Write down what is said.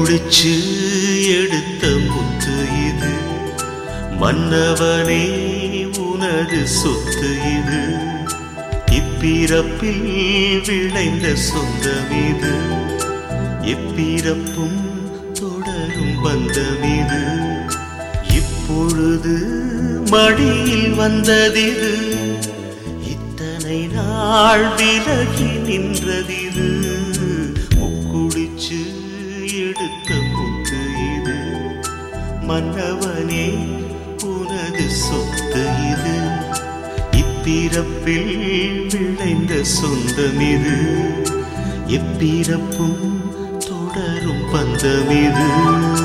குடிச்சு எடுத்த முத்து இது மன்னவனே உனது சொத்து இது இப்பிறப்பில் விளைந்த சொந்தம் இது எப்பிறப்பும் தொடரும் பந்தம் இது இப்பொழுது மடியில் வந்ததிது இத்தனை நாள் விலகி நின்றதிது முக்குடிச்சு எடுத்த முத்து இது மன்னவனே உனது சொத்து இது இப்பிறப்பில் விளைந்த சொந்தம் இது எப்பிறப்பும் தொடரும் பந்தம் இது